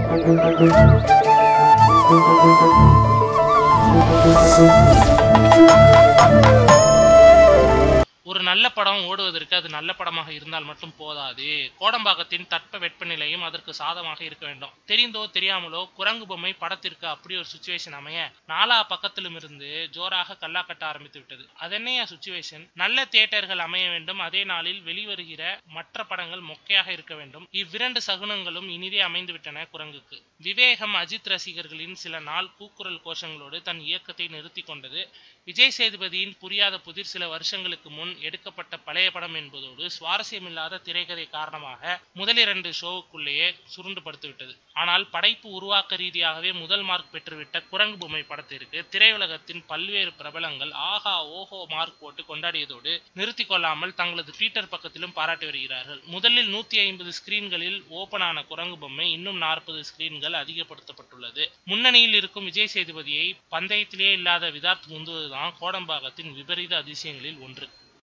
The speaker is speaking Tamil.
ஒரு நல்ல படம் ஓடுவதற்கு அது நல்ல படமாக இருந்தால் மட்டும் போதாது கோடம்பாக்கத்தின் தட்ப வெப்பநிலையும் அதற்கு சாதமாக இருக்க வேண்டும் தெரிந்தோ தெரியாமலோ குரங்கு பொம்மை படத்திற்கு அப்படி ஒரு சுச்சுவேஷன் அமைய நாலா பக்கத்திலும் இருந்து ஜோராக கல்லா கட்ட ஆரம்பித்து விட்டது அதென்னையா சுச்சுவேஷன் நல்ல தியேட்டர்கள் அமைய வேண்டும் அதே நாளில் வெளிவருகிற மற்ற படங்கள் மொக்கையாக இருக்க வேண்டும் இவ்விரண்டு சகுனங்களும் இனிதே அமைந்து விட்டன குரங்குக்கு விவேகம் அஜித் ரசிகர்களின் சில நாள் கூக்குரல் கோஷங்களோடு தன் இயக்கத்தை நிறுத்தி கொண்டது விஜய் சேதுபதியின் புரியாத புதிர் சில வருஷங்களுக்கு முன் எடுக்கப்பட்ட பழைய படம் என்பதோடு சுவாரஸ்யமில்லாத திரைக்கதை காரணமாக முதலிரண்டு ஷோவுக்குள்ளேயே சுருண்டு படுத்துவிட்டது ஆனால் படைப்பு உருவாக்க ரீதியாகவே முதல் மார்க் பெற்றுவிட்ட குரங்கு பொம்மை படத்திற்கு திரையுலகத்தின் பல்வேறு பிரபலங்கள் ஆஹா ஓஹோ மார்க் போட்டு கொண்டாடியதோடு நிறுத்தி கொள்ளாமல் தங்களது ட்விட்டர் பக்கத்திலும் பாராட்டி வருகிறார்கள் முதலில் நூத்தி ஐம்பது ஸ்கிரீன்களில் ஓபன் ஆன குரங்கு பொம்மை இன்னும் நாற்பது ஸ்கிரீன்கள் அதிகப்படுத்தப்பட்டுள்ளது முன்னணியில் இருக்கும் விஜய் சேதுபதியை பந்தயத்திலேயே இல்லாத விதார்த் முந்துவதுதான் கோடம்பாக்கத்தின் விபரீத அதிசயங்களில் ஒன்று